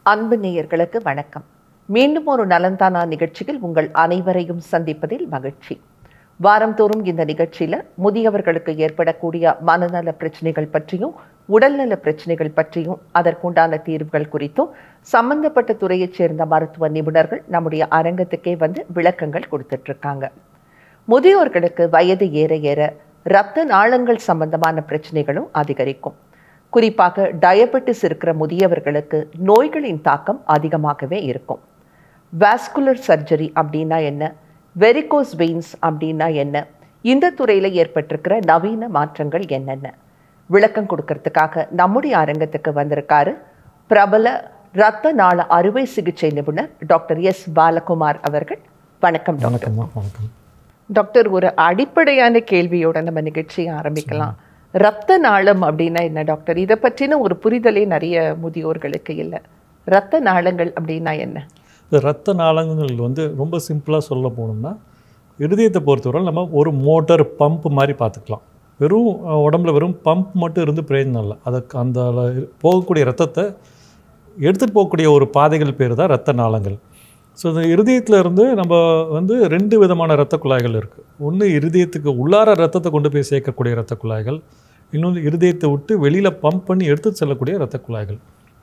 அன்பு நேயர்களுக்கு வணக்கம் மீண்டும் ஒரு நலந்தானா நிகழ்ச்சியில் உங்கள் அனைவரையும் சந்திப்பதில் மகிழ்ச்சி வாரந்தோறும் இந்த நிகழ்ச்சியில முதியவர்களுக்கு ஏற்படக்கூடிய மனநல பிரச்சனைகள் பற்றியும் உடல்நல பிரச்சனைகள் பற்றியும் அதற்குண்டான தீர்வுகள் குறித்தும் சம்பந்தப்பட்ட துறையைச் சேர்ந்த மருத்துவ நிபுணர்கள் நம்முடைய அரங்கத்துக்கே வந்து விளக்கங்கள் கொடுத்துட்டு இருக்காங்க முதியோர்களுக்கு வயது ஏற ஏற இரத்த நாளங்கள் சம்பந்தமான பிரச்சனைகளும் அதிகரிக்கும் குறிப்பாக டயபெட்டிஸ் இருக்கிற முதியவர்களுக்கு நோய்களின் தாக்கம் அதிகமாகவே இருக்கும் வாஸ்குலர் சர்ஜரி அப்படின்னா என்ன வெரிகோஸ் வெயின்ஸ் அப்படின்னா என்ன இந்த துறையில் ஏற்பட்டிருக்கிற நவீன மாற்றங்கள் என்னென்ன விளக்கம் கொடுக்கறதுக்காக நம்முடைய அரங்கத்துக்கு வந்திருக்காரு பிரபல இரத்த நாள அறுவை சிகிச்சை நிபுணர் டாக்டர் எஸ் பாலகுமார் அவர்கள் வணக்கம் டாக்டர் வணக்கம்மா வணக்கம் டாக்டர் ஒரு அடிப்படையான கேள்வியோட நம்ம நிகழ்ச்சியை ஆரம்பிக்கலாம் ரத்த நாளம் அப்படின்னா என்ன டாக்டர் இதை பற்றின ஒரு புரிதலே நிறைய முதியோர்களுக்கு இல்லை ரத்த நாளங்கள் அப்படின்னா என்ன இந்த ரத்த நாளங்கள் வந்து ரொம்ப சிம்பிளாக சொல்ல போனோம்னா இருதயத்தை பொறுத்தவரை நம்ம ஒரு மோட்டார் பம்ப் மாதிரி பார்த்துக்கலாம் வெறும் அஹ், உடம்புல வெறும் பம்ப் மட்டும் இருந்து பிரயோஜனம் இல்லை அதுக்கு அந்த ல- போகக்கூடிய ரத்தத்தை எடுத்துகிட்டு போகக்கூடிய ஒரு பாதைகள் பேர் தான் ரத்த நாளங்கள் ஸோ இந்த இருதயத்துல இருந்து நம்ம வந்து ரெண்டு விதமான இரத்த குழாய்கள் இருக்குது ஒன்று இருதயத்துக்கு உள்ளார ரத்தத்தை கொண்டு போய் சேர்க்கக்கூடிய இரத்த குழாய்கள் இன்னொன்று இருதயத்தை விட்டு வெளியில் பம்ப் பண்ணி எடுத்து செல்லக்கூடிய இரத்த குழாய்கள்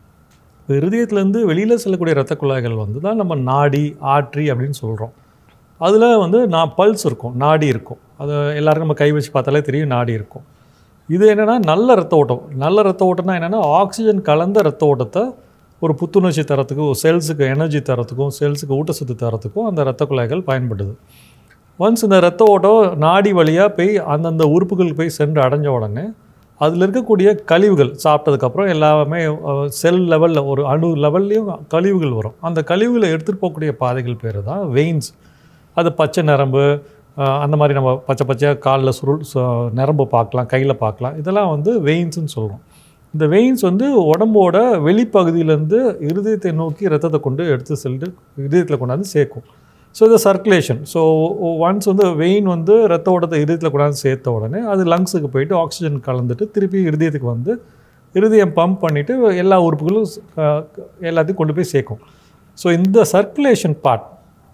இப்போ இருதயத்துலேருந்து வெளியில் செல்லக்கூடிய இரத்த குழாய்கள் வந்து தான் நம்ம நாடி ஆற்றி அப்படின்னு சொல்கிறோம் அதில் வந்து நான் பல்ஸ் இருக்கும் நாடி இருக்கும் அது எல்லாருக்கும் நம்ம கை வச்சு பார்த்தாலே தெரியும் நாடி இருக்கும் இது என்னென்னா நல்ல ரத்த ஓட்டம் நல்ல ரத்த ஓட்டம்னா என்னென்னா ஆக்சிஜன் கலந்த ரத்த ஓட்டத்தை ஒரு புத்துணர்ச்சி தரத்துக்கும் செல்ஸுக்கு எனர்ஜி தரத்துக்கும் செல்ஸுக்கு ஊட்டச்சத்து தரத்துக்கும் அந்த இரத்த குழாய்கள் பயன்படுது ஒன்ஸ் இந்த ரத்த ஓட்டம் நாடி வழியாக போய் அந்தந்த உறுப்புகளுக்கு போய் சென்று அடைஞ்ச உடனே அதில் இருக்கக்கூடிய கழிவுகள் சாப்பிட்டதுக்கப்புறம் எல்லாமே செல் லெவலில் ஒரு அணு லெவல்லையும் கழிவுகள் வரும் அந்த கழிவுகளை எடுத்துகிட்டு போகக்கூடிய பாதைகள் பேர் தான் வெயின்ஸ் அது பச்சை நரம்பு அஹ், அந்த மாதிரி நம்ம பச்சை பச்சையாக காலில் சுருள் சு- நரம்பு பார்க்கலாம் கையில் பார்க்கலாம் இதெல்லாம் வந்து வெயின்ஸ்னு சொல்கிறோம் இந்த வெயின்ஸ் வந்து உடம்போட வெளிப்பகுதியிலேருந்து இருதயத்தை நோக்கி ரத்தத்தை கொண்டு எடுத்து செல்லிட்டு இருதயத்தில் கொண்டாந்து சேர்க்கும் ஸோ இது சர்க்குலேஷன் ஸோ ஒன்ஸ் வந்து வெயின் வந்து ரத்த ஓட்டத்தை இருதயத்தில் கொண்டாந்து சேர்த்த உடனே அது லங்ஸுக்கு போயிட்டு ஆக்சிஜன் கலந்துட்டு திருப்பி இருதயத்துக்கு வந்து இருதயம் பம்ப் பண்ணிவிட்டு எல்லா உறுப்புகளும் அஹ், எல்லாத்தையும் கொண்டு போய் சேர்க்கும் ஸோ இந்த சர்க்குலேஷன் பார்ட்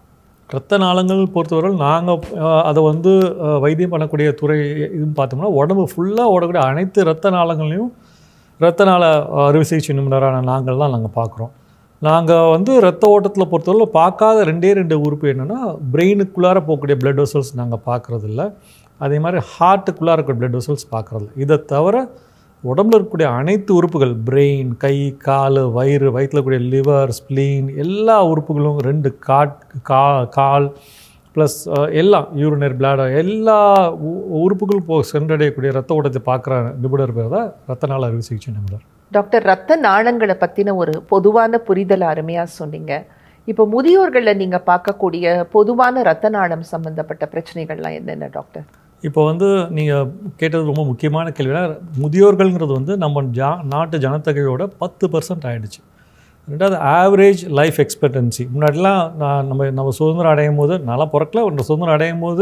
ரத்த நாளங்கள் பொறுத்தவரை நாங்கள் அதை வந்து அஹ், வைத்தியம் பண்ணக்கூடிய துறை இதுன்னு பார்த்தோம்னா உடம்பு ஃபுல்லாக ஓடக்கூடிய அனைத்து ரத்த நாளங்களையும் ரத்த நாள அறுவை சிகிச்சை நிபுணரான நாங்கள் தான் நாங்கள் பார்க்குறோம் நாங்கள் வந்து ரத்த ஓட்டத்தில் பொறுத்தவரை பார்க்காத ரெண்டே ரெண்டு உறுப்பு என்னென்னா பிரெயினுக்குள்ளார போகக்கூடிய பிளட் வெசல்ஸ் நாங்கள் பார்க்குறதில்ல அதே மாதிரி ஹார்ட்டுக்குள்ளார இருக்கிற பிளட் வெசல்ஸ் பார்க்குறதில்ல இதை தவிர உடம்புல இருக்கக்கூடிய அனைத்து உறுப்புகள் பிரெயின் கை கால் வயிறு வயிற்றில் இருக்கக்கூடிய லிவர் ஸ்ப்ளீன் எல்லா உறுப்புகளும் ரெண்டு காட் கா கால் ப்ளஸ் எல்லாம் யூரினரி பிளாடர் எல்லா உ- உறுப்புகள் போ சென்றடையக்கூடிய ரத்த ஓட்டத்தை பார்க்குற நிபுணர் பேர் தான் ரத்த நாள அறுவை சிகிச்சை நிபுணர் டாக்டர் ரத்த நாளங்களை பற்றின ஒரு பொதுவான புரிதல் அருமையாக சொன்னீங்க இப்போ முதியோர்களில் நீங்கள் பார்க்கக்கூடிய பொதுவான ரத்த நாளம் சம்பந்தப்பட்ட பிரச்சனைகள்லாம் என்னென்ன டாக்டர் இப்போ வந்து நீங்கள் கேட்டது ரொம்ப முக்கியமான கேள்வினா முதியோர்கள்ங்கிறது வந்து நம்ம ஜா நாட்டு ஜனத்தொகையோட பத்து பர்சன்ட் ஆயிடுச்சு ரெண்டாவது ஆவரேஜ் லைஃப் எக்ஸ்பெக்டன்சி முன்னாடிலாம் நான் நம்ம நம்ம சுதந்திரம் அடையும் போது நல்லா பிறக்கல ஒரு சுதந்திரம் அடையும் போது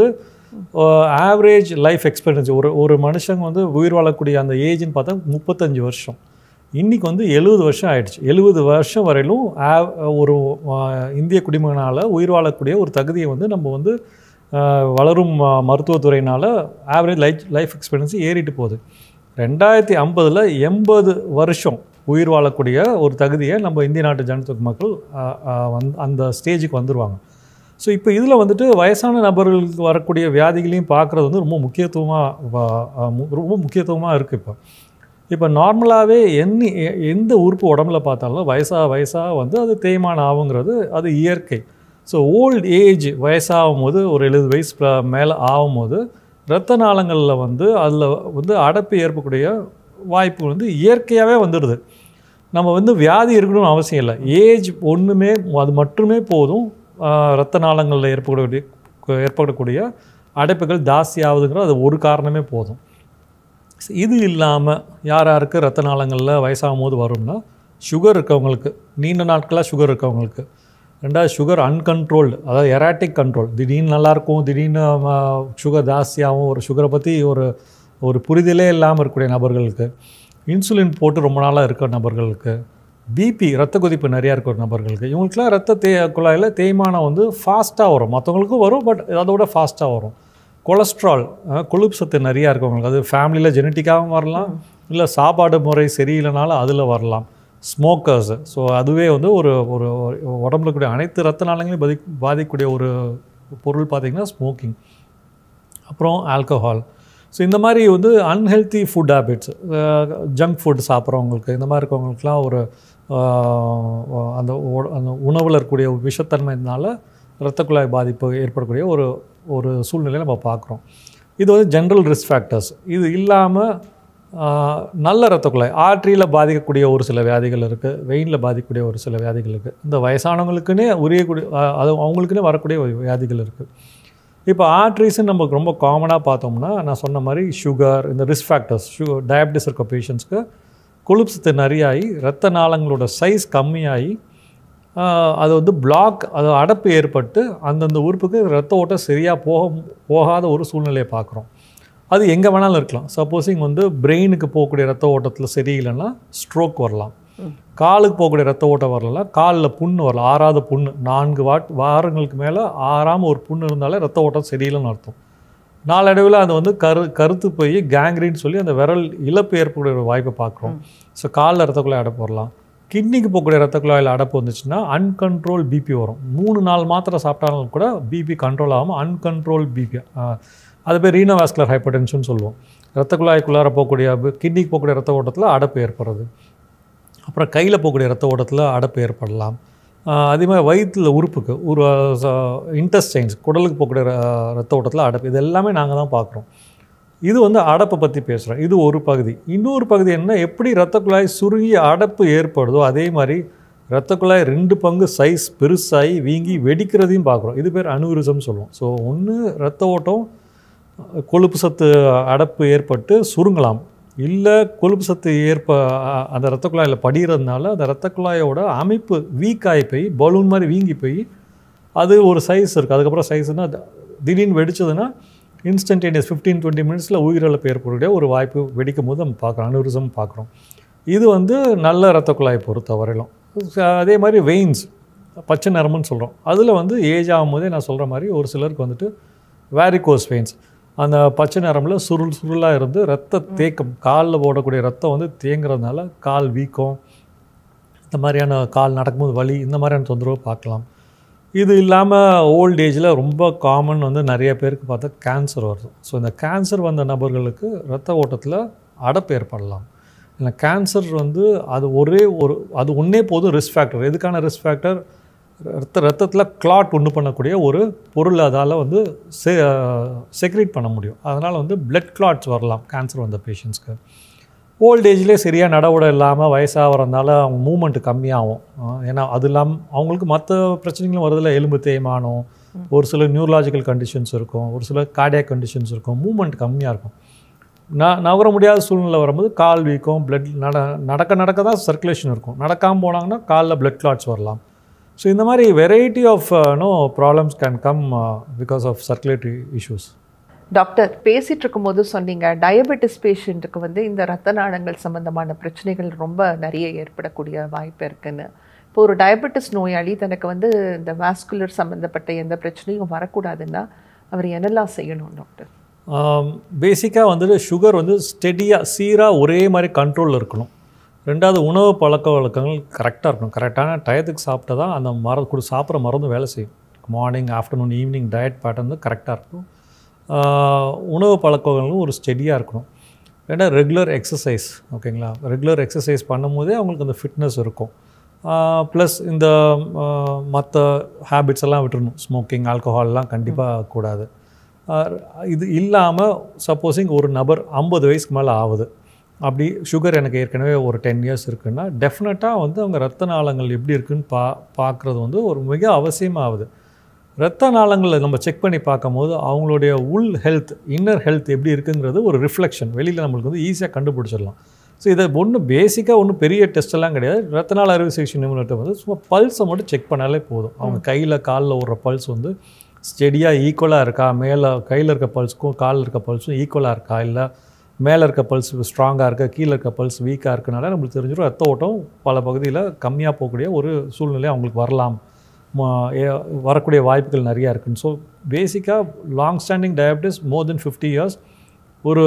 ஆவரேஜ் லைஃப் எக்ஸ்பெக்டன்சி ஒரு ஒரு மனுஷங்க வந்து உயிர் வாழக்கூடிய அந்த ஏஜ்னு பார்த்தா முப்பத்தஞ்சு வருஷம் இன்றைக்கி வந்து எழுபது வருஷம் ஆயிடுச்சு எழுபது வருஷம் வரையிலும் ஆவ்- ஒரு ஆஹ், இந்திய குடிமகனால் உயிர் வாழக்கூடிய ஒரு தகுதியை வந்து நம்ம வந்து ஆஹ், வளரும் ம- மருத்துவத்துறையினால் ஆவரேஜ் லைஃப் லைஃப் எக்ஸ்பெக்டன்சி ஏறிட்டு போகுது ரெண்டாயிரத்தி ஐம்பதில் எண்பது வருஷம் உயிர் வாழக்கூடிய ஒரு தகுதியை நம்ம இந்திய நாட்டு ஜனத்தொகை மக்கள் ஆஹ், ஆஹ், வந்து அந்த ஸ்டேஜுக்கு வந்துடுவாங்க ஸோ இப்போ இதில் வந்துட்டு வயசான நபர்களுக்கு வரக்கூடிய வியாதிகளையும் பார்க்குறது வந்து ரொம்ப முக்கியத்துவமாக ரொம்ப முக்கியத்துவமாக இருக்குது இப்போ இப்போ நார்மலாகவே என்ன எ- எந்த உறுப்பு உடம்புல பார்த்தாலும் வயசாக வயசாக வந்து அது தேய்மானம் ஆகுங்கிறது அது இயற்கை ஸோ ஓல்ட் ஏஜ் வயசாகும் போது ஒரு எழுபது வயசு மேலே ஆகும்போது இரத்த நாளங்களில் வந்து அதில் வந்து அடைப்பு ஏற்படக்கூடிய வாய்ப்பு வந்து இயற்கையாகவே வந்துடுது நம்ம வந்து வியாதி இருக்கணும்னு அவசியம் இல்லை ஏஜ் ஒன்றுமே அது மட்டுமே போதும் ஆஹ், இரத்த நாளங்களில் ஏற்படக்கூடிய ஏற்படக்கூடிய அடைப்புகள் ஜாஸ்தி ஆகுதுங்கிற அது ஒரு காரணமே போதும் இது இல்லாமல் யார் யாருக்கு ரத்த நாளங்களில் வயசாகும் போது வரும்னா சுகர் இருக்கவங்களுக்கு நீண்ட நாட்களாக சுகர் இருக்கவங்களுக்கு ரெண்டாவது சுகர் அன்கண்ட்ரோல்டு அதாவது எராட்டிக் கண்ட்ரோல் திடீர்னு நல்லாயிருக்கும் திடீர்னு சுகர் ஜாஸ்தியாகும் ஒரு சுகரை பற்றி ஒரு ஒரு புரிதலே இல்லாமல் இருக்கக்கூடிய நபர்களுக்கு இன்சுலின் போட்டு ரொம்ப நாளாக இருக்க நபர்களுக்கு பிபி ரத்த கொதிப்பு நிறையா இருக்கிற நபர்களுக்கு இவங்களுக்குலாம் ரத்த தே குழாயில் தேய்மானம் வந்து ஃபாஸ்ட்டாக வரும் மற்றவங்களுக்கும் வரும் பட் அதோட ஃபாஸ்ட்டாக வரும் கொலஸ்ட்ரால் அஹ், கொழுப்பு சத்து நிறையா இருக்கவங்களுக்கு அது ஃபேமிலியில் ஜெனட்டிக்காகவும் வரலாம் இல்லை சாப்பாடு முறை சரியில்லைனாலும் அதில் வரலாம் ஸ்மோக்கர்ஸ் ஸோ அதுவே வந்து ஒரு ஒரு ஒரு உடம்புல இருக்கக்கூடிய அனைத்து ரத்த நாளங்களையும் பாதி பாதிக்கக்கூடிய ஒரு பொருள் பார்த்திங்கன்னா ஸ்மோக்கிங் அப்புறம் ஆல்கஹால் ஸோ இந்த மாதிரி வந்து unhealthy food habits junk food சாப்பிட்றவங்களுக்கு இந்த மாதிரி இருக்கவங்களுக்குலாம் ஒரு ஆஹ், அந்த உ- அந்த உணவில் இருக்கக்கூடிய விஷத்தன்மையினால இரத்த குழாய் பாதிப்பு ஏற்படக்கூடிய ஒரு ஒரு சூழ்நிலையை நம்ம பார்க்குறோம் இது வந்து ஜென்ரல் ரிஸ்க் ஃபேக்டர்ஸ் இது இல்லாமல் நல்ல இரத்த குழாய் ஆர்ட்ரியில் பாதிக்கக்கூடிய ஒரு சில வியாதிகள் இருக்குது வெயினில் பாதிக்கக்கூடிய ஒரு சில வியாதிகள் இருக்குது இந்த வயசானவங்களுக்குன்னே உரியக்கூடிய ஆஹ், அது அவங்களுக்குன்னே வரக்கூடிய ஒரு வியாதிகள் இருக்குது இப்போ ஆர்ட்ரிஸ்ன்னு நமக்கு ரொம்ப காமனாக பார்த்தோம்னா நான் சொன்ன மாதிரி சுகர் இந்த ரிஸ்க் ஃபேக்டர்ஸ் ஷு டயபிட்டிஸ் இருக்க பேஷண்ட்ஸ்க்கு கொழுப்பு சத்து நிறையாகி ரத்த நாளங்களோட சைஸ் கம்மியாகி ஆஹ், அது வந்து பிளாக் அது அடப்பு ஏற்பட்டு அந்தந்த உறுப்புக்கு ரத்த ஓட்டம் சரியாக போக போகாத ஒரு சூழ்நிலையை பார்க்குறோம் அது எங்கே வேணாலும் இருக்கலாம் சப்போஸிங் வந்து பிரெயினுக்கு போகக்கூடிய ரத்த ஓட்டத்தில் சரியில்லைன்னா ஸ்ட்ரோக் வரலாம் காலுக்கு போகக்கூடிய ரத்த ஓட்டம் வரலாம் காலில் புண்ணு வரலாம் ஆறாத புண்ணு நான்கு வாட் வாரங்களுக்கு மேலே ஆறாமல் ஒரு புண்ணு இருந்தாலே ரத்த ஓட்டம் சரியில்லைன்னு அர்த்தம் நாளடைவில் அது வந்து கரு கருத்து போய் கேங்க்ரின்னு சொல்லி அந்த விரல் இழப்பு ஏற்படக்கூடிய ஒரு வாய்ப்பை பார்க்குறோம் ஸோ காலில் ரத்த குழாய் அடப்பு வரலாம் கிட்னிக்கு போகக்கூடிய ரத்த குழாயில் அடப்பு வந்துச்சுன்னா அன்கண்ட்ரோல் பிபி வரும் மூணு நாள் மாத்திரை சாப்பிட்டாலும் கூட பிபி கண்ட்ரோல் ஆகாமல் அன்கண்ட்ரோல் பிபி அது பேர் ரீனோவாஸ்குலர் ஹைப்பர்டென்ஷன் சொல்லுவோம் ரத்த குழாய்க்குள்ளார போகக்கூடிய கிட்னிக்கு போகக்கூடிய ரத்த ஓட்டத்தில் அடப்பு ஏற்படுறது அப்புறம் கையில் போகக்கூடிய ரத்த ஓட்டத்தில் அடப்பு ஏற்படலாம் ஆஹ் அதே மாதிரி வயிற்றில் உறுப்புக்கு ஒரு இன்டெஸ்டைன்ஸ் குடலுக்கு போகக்கூடிய ர- ரத்த ஓட்டத்தில் அடப்பு இது எல்லாமே நாங்கள் தான் பார்க்குறோம் இது வந்து அடப்பை பற்றி பேசுகிறோம் இது ஒரு பகுதி இன்னொரு பகுதி என்ன எப்படி ரத்த குழாய் சுருங்கி அடப்பு ஏற்படுதோ அதே மாதிரி ரத்த குழாய் ரெண்டு பங்கு சைஸ் பெருசாகி வீங்கி வெடிக்கிறதையும் பார்க்குறோம் இது பேர் அனுரிசம் சொல்லுவோம் ஸோ ஒன்று ரத்த ஓட்டம் கொழுப்பு சத்து அடப்பு ஏற்பட்டு சுருங்கலாம் இல்லை கொழுப்பு சத்து ஏற்ப அ- அந்த ரத்த குழாயில் படிகிறதுனால அந்த ரத்த குழாயோட அமைப்பு வீக் ஆகி போய் பலூன் மாதிரி வீங்கி போய் அது ஒரு சைஸ் இருக்குது அதுக்கப்புறம் சைஸ்னால் திடீர்னு வெடிச்சதுன்னா இன்ஸ்டன்டேனியஸ் ஃபிஃப்டீன் டுவெண்ட்டி மினிட்ஸில் உயிரிழப்பு ஏற்படக்கூடிய ஒரு வாய்ப்பு வெடிக்கும் போது நம்ம பார்க்குறோம் அனுரிசம் பார்க்குறோம் இது வந்து நல்ல ரத்த குழாயை பொறுத்த வரையிலும் அதே மாதிரி வெயின்ஸ் பச்சை நரம்புன்னு சொல்கிறோம் அதில் வந்து ஏஜ் ஆகும்போதே நான் சொல்கிற மாதிரி ஒரு சிலருக்கு வந்துட்டு வேரிகோஸ் வெயின்ஸ் அந்த பச்சை நரம்பில் சுருள் சுருளாக இருந்து ரத்த தேக்கம் காலில் ஓடக்கூடிய ரத்தம் வந்து தேங்குறதுனால கால் வீக்கம் இந்த மாதிரியான கால் நடக்கும்போது வலி இந்த மாதிரியான தொந்தரவு பார்க்கலாம் இது இல்லாமல் ஓல்ட் ஏஜில் ரொம்ப காமன் வந்து நிறைய பேருக்கு பார்த்தா கேன்சர் வருது ஸோ இந்த கேன்சர் வந்த நபர்களுக்கு ரத்த ஓட்டத்தில் அடப்பு ஏற்படலாம் இல்லை கேன்சர் வந்து அது ஒரே ஒரு அது ஒன்றே போதும் ரிஸ்க் ஃபேக்டர் எதுக்கான ரிஸ்க் ஃபேக்டர் ரத்த ரத்தத்தில் கிளாட் உண்டு பண்ணக்கூடிய ஒரு பொருள் அதால் வந்து செ செக்ரேட் பண்ண முடியும் அதனால் வந்து பிளட் கிளாட்ஸ் வரலாம் கேன்சர் வந்த பேஷண்ட்ஸ்க்கு ஓல்ட் ஏஜ்லேயே சரியாக நடவுட இல்லாமல் வயசாகிறதுனால அவங்க மூமெண்ட் கம்மியாகும் அஹ் ஏன்னா அது இல்லாமல் அவங்களுக்கு மற்ற பிரச்சனைகளும் வருதில்ல எலும்பு தேய்மானம் ஒரு சில நியூரலாஜிக்கல் கண்டிஷன்ஸ் இருக்கும் ஒரு சில கார்டியாக் கண்டிஷன்ஸ் இருக்கும் மூமெண்ட் கம்மியாக இருக்கும் ந நகர முடியாத சூழ்நிலை வரும்போது கால் வீக்கம் பிளட் நட நடக்க நடக்க தான் சர்க்குலேஷன் இருக்கும் நடக்காமல் போனாங்கன்னா காலில் பிளட் கிளாட்ஸ் வரலாம் ஸோ இந்த மாதிரி variety of no problems can come because of circulatory issues doctor பேசிட்டு இருக்கும்போது சொன்னீங்க டயபெட்டிஸ் பேஷண்ட்டுக்கு வந்து இந்த ரத்த நாளங்கள் சம்பந்தமான பிரச்சனைகள் ரொம்ப நிறைய ஏற்படக்கூடிய வாய்ப்பு இருக்குன்னு இப்போ ஒரு டயபெட்டிஸ் நோயாளி தனக்கு வந்து இந்த வாஸ்குலர் சம்பந்தப்பட்ட எந்த பிரச்சனையும் வரக்கூடாதுன்னா அவர் என்னெல்லாம் செய்யணும் டாக்டர் பேசிக்காக வந்துட்டு சுகர் வந்து ஸ்டெடியாக சீராக ஒரே மாதிரி கண்ட்ரோலில் இருக்கணும் ரெண்டாவது உணவு பழக்க வழக்கங்கள் கரெக்டாக இருக்கணும் கரெக்டான டயத்துக்கு சாப்பிட்டா தான் அந்த மர கொடு சாப்பிட்ற மருந்து வேலை செய்யும் morning afternoon evening diet pattern வந்து கரெக்டாக இருக்கும் ஆஹ் உணவு பழக்கங்களும் ஒரு ஸ்டெடியாக இருக்கணும் ரெண்டாவது ரெகுலர் எக்ஸசைஸ் ஓகேங்களா ரெகுலர் எக்ஸசைஸ் பண்ணும்போதே அவங்களுக்கு அந்த ஃபிட்னஸ் இருக்கும் ப்ளஸ் இந்த மற்ற ஹேபிட்ஸ் எல்லாம் விட்டுறணும் ஸ்மோக்கிங் ஆல்கஹால்லாம் கண்டிப்பாக கூடாது ஆஹ் இது இல்லாமல் சப்போஸிங் ஒரு நபர் ஐம்பது வயசுக்கு மேலே ஆகுது அப்படி சுகர் எனக்கு ஏற்கனவே ஒரு டென் இயர்ஸ் இருக்குன்னா டெஃபினட்டாக வந்து அவங்க ரத்த நாளங்கள் எப்படி இருக்குன்னு பா பார்க்குறது வந்து ஒரு மிக அவசியமாகுது ரத்த நாளங்களை நம்ம செக் பண்ணி பார்க்கும்போது அவங்களுடைய உள் ஹெல்த் இன்னர் ஹெல்த் எப்படி இருக்குங்கிறது ஒரு ரிஃப்ளெக்ஷன் வெளியில் நம்மளுக்கு வந்து ஈஸியாக கண்டுபிடிச்சிடலாம் ஸோ இதை ஒன்றும் பேசிக்காக ஒன்றும் பெரிய டெஸ்ட் எல்லாம் கிடையாது ரத்த நாள அறுவை சிகிச்சை நிபுணர்கிட்ட வந்து சும்மா பல்ஸை மட்டும் செக் பண்ணாலே போதும் அவங்க கையில் காலில் ஓடுற பல்ஸ் வந்து ஸ்டெடியாக ஈக்குவலாக இருக்கா மேலே கையில் இருக்க பல்ஸுக்கும் காலில் இருக்க பல்ஸும் ஈக்குவலாக இருக்கா இல்லை மேலே இருக்க பல்ஸ் ஸ்ட்ராங்காக இருக்க கீழே இருக்க பல்ஸ் வீக்காக இருக்கனால நம்மளுக்கு தெரிஞ்சிடும் ரத்த ஓட்டம் பல பகுதியில் கம்மியாக போகக்கூடிய ஒரு சூழ்நிலை அவங்களுக்கு வரலாம் ம- ஏ- வரக்கூடிய வாய்ப்புகள் நிறையா இருக்குன்னு ஸோ பேசிக்காக long standing diabetes more than fifty years ஒரு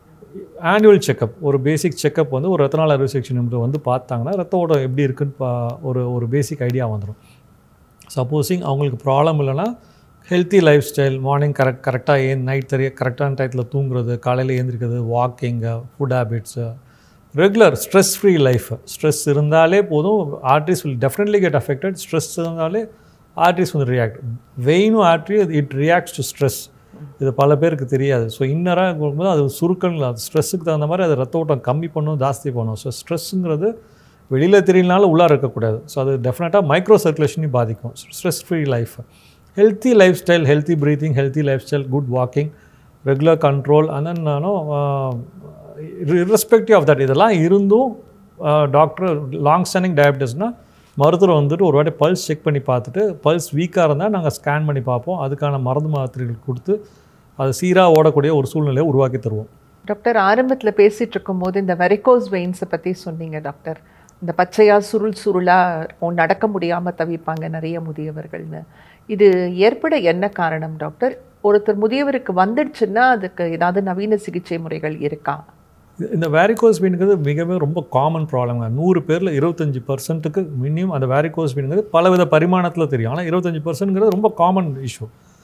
ஆனுவல் செக்கப் ஒரு பேசிக் செக்கப் வந்து ஒரு ரத்த நாள் அறுவை சிகிச்சை நிபுணர் வந்து பார்த்தாங்கன்னா ரத்த ஓட்டம் எப்படி இருக்குன்னு பா ஒரு ஒரு பேசிக் ஐடியா வந்துடும் சப்போஸிங் அவங்களுக்கு ப்ராப்ளம் இல்லைன்னா healthy lifestyle morning correct கரெக்டாக ஏன் நைட் தெரிய கரெக்டான டயத்தில் தூங்குறது காலையில் ஏந்திரிக்கிறது வாக்கிங்கு food habits regular stress free life stress இருந்தாலே போதும் arteries will definitely get affected stress இருந்தாலே ஆர்ட்ரிஸ் வந்து ரியாக்ட் வெயினும் artery it reacts to stress இது பல பேருக்கு தெரியாது ஸோ இன்னராக இருக்கும்போது அது சுருக்கங்கள் அது ஸ்ட்ரெஸ்ஸுக்கு தகுந்த மாதிரி அது ரத்த ஓட்டம் கம்மி பண்ணும் ஜாஸ்தி பண்ணும் ஸோ ஸ்ட்ரெஸ்ஸுங்கிறது வெளியில் தெரியலனாலும் உள்ளார இருக்கக்கூடாது ஸோ அது டெஃபினட்டாக மைக்ரோ சர்க்குலேஷனையும் பாதிக்கும் stress free life healthy lifestyle healthy breathing healthy lifestyle good walking regular control and then நானும் irrespective ஆஃப் தட் இதெல்லாம் இருந்தும் டாக்டர் லாங் ஸ்டாண்டிங் டயபிட்டிஸ்னால் மருத்துவர் வந்துட்டு ஒரு வாட்டி பல்ஸ் செக் பண்ணி பார்த்துட்டு பல்ஸ் வீக்காக இருந்தால் நாங்கள் ஸ்கேன் பண்ணி பார்ப்போம் அதுக்கான மருந்து மாத்திரைகள் கொடுத்து அது சீராக ஓடக்கூடிய ஒரு சூழ்நிலையை உருவாக்கி தருவோம் டாக்டர் ஆரம்பத்தில் பேசிட்டு இருக்கும்போது இந்த வெரிகோஸ் வெயின்ஸை பற்றி சொன்னீங்க டாக்டர் இந்த பச்சையாக சுருள் சுருளாக இருக்கும் நடக்க முடியாமல் தவிப்பாங்க நிறைய முதியவர்கள்னு இது ஏற்பட என்ன காரணம் டாக்டர் ஒருத்தர் முதியவருக்கு வந்துடுச்சுன்னா அதுக்கு ஏதாவது நவீன சிகிச்சை முறைகள் இருக்கா இது- இந்த வேரிகோஸ் வீனுங்கிறது மிகவே ரொம்ப காமன் ப்ராப்ளம்ங்க நூறு பேரில் இருபத்தஞ்சி பர்சன்ட்டுக்கு மினிமம் அந்த வேரிகோஸ் வீனுங்கிறது பலவித பரிமாணத்தில் தெரியும் ஆனால் இருபத்தஞ்சி பர்சன்ட்ங்கிறது ரொம்ப காமன் இஷ்யூ